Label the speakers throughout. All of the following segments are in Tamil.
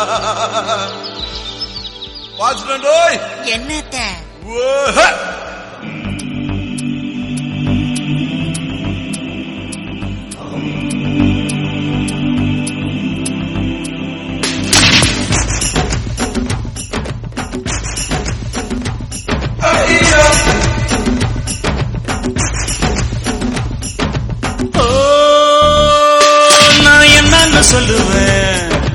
Speaker 1: வாசுடோய்
Speaker 2: என்னத்த
Speaker 3: ஓ, நான் என்னன்னு சொல்லுவேன்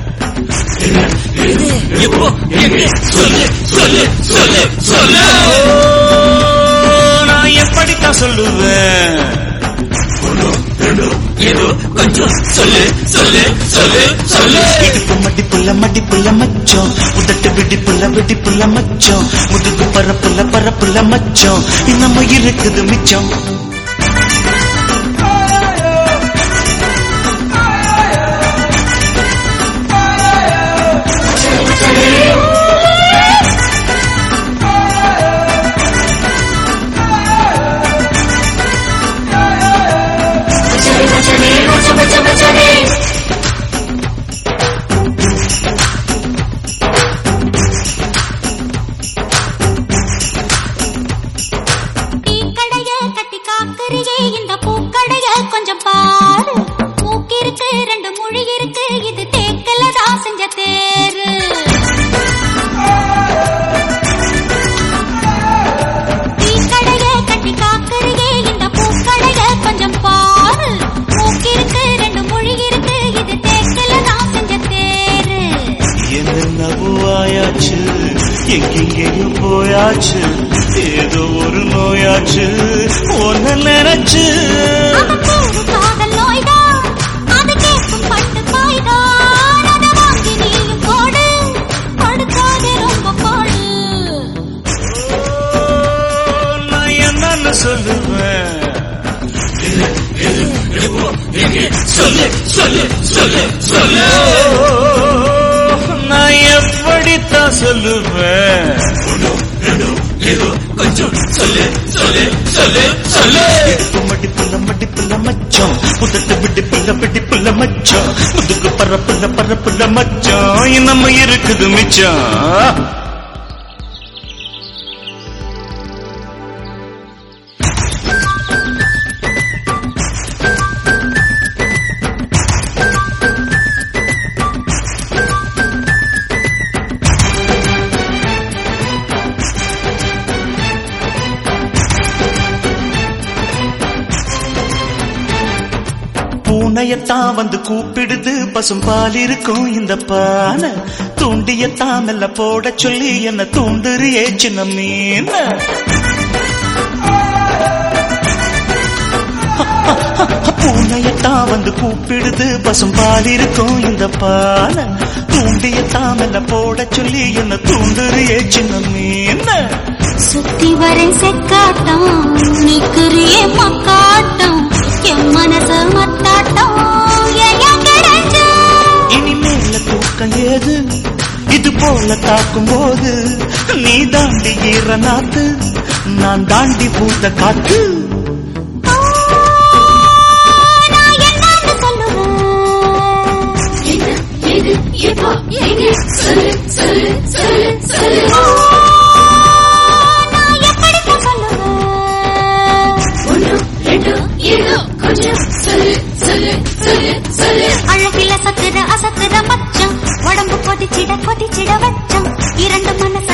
Speaker 4: எப்போ எங்கே சொல்லு சொல்லு சொல்லு சொல்லு
Speaker 3: ஓ, நான் எப்படித்தான் சொல்லுவேன்
Speaker 4: ஏதோ கொஞ்சம் சொல்லு சொல்லு சொல்லு சொல்லு
Speaker 3: இடுப்பு மடிப்புள்ள மடிப்புள்ள மச்சம் உதட்டு வெடிப்புள்ள வெடிப்புள்ள மச்சம் முதுகு பரப்புள்ள பரப்புள்ள மச்சம் நம்ம இருக்குது மிச்சம்
Speaker 5: டீ கடைய கட்டி காக்கறியே இந்த பூக்கடைய கொஞ்சம் பாரு மூக்கிருக்கு ரெண்டு மொழி இருக்கு இது தேக்கல தான் செஞ்ச தேரு டீ கடைய கட்டி காக்கறியே இந்த பூக்கடைய கொஞ்சம் பாரு மூக்கிருக்கு ரெண்டு மொழி இருக்கு இது தேக்கல தான் செஞ்ச தேரு
Speaker 3: என்னென்னவோ ஆயாச்சு எங்கெங்கேயோ போயாச்சு ஏதோ ஒரு நோயாச்சு ஒன்னு நினைச்சு
Speaker 5: அவன் ஒரு காதல் நோய்தான் அது கேட்கும் பட்டு பாய்தான் அதை வாங்கி நீயும் போடு படுக்காதே ரொம்ப போடு
Speaker 3: ஓ, நான் என்னன்னு சொல்லுவேன்
Speaker 4: எங்கே சொல்லு சொல்லு சொல்லு சொல்லு
Speaker 3: ஓ, நான் எப்படித்தான் சொல்லுவேன்
Speaker 4: ஏதோ கொஞ்சம் சொல்லு சொல்லு சொல்லு சொல்லு
Speaker 3: இடுப்பு மடிப்புள்ள மடிப்புள்ள மச்சம் உதட்டு விடிப்புள்ள விடிப்புள்ள மச்சம் முதுகு பரப்புள்ள பரப்புள்ள மச்சம் நம்ம இருக்குது மிச்சம் பூனையத்தான் வந்து கூப்பிடுது பசும் பால் இருக்கும் இந்த பானை தூண்டியத்தான் மெல்ல போட சொல்லி என்ன தூண்டுறியே சின்ன மீன் பூனையத்தான் வந்து கூப்பிடுது பசும் பால் இருக்கும் இந்த பானை தூண்டியத்தான் மெல்ல போட சொல்லி என்ன தூண்டுறியே சின்ன மீன்
Speaker 5: சுத்தி வரை செக்காட்டம் நிக்கிறிய மக்காட்டம் என் மனசு மத்தாட்டம் ஏயா கிடைச்ச
Speaker 3: இனிமேல தூக்கம் ஏது இது போல தாக்கும் போது நீ தாண்டி ஈர நாத்து நான் தாண்டி பூத்த காத்து
Speaker 5: நான் என்னன்னு சொல்லுவேன்
Speaker 6: எது எப்போ எங்கே சொல்லு சொல்லு சொல்லு சொல்லு
Speaker 5: நான் எப்படித்தான் சொல்லுவேன்
Speaker 6: ஒன்று ரெண்டு ஏதோ கொஞ்சம் சொல்லு சொல்லு சொல்லு சொல்லு
Speaker 5: அழகில சத்துற அசத்துற மச்சம் உடம்பு கொதிச்சிட கொதிச்சிட வச்சம் இரண்டு மனச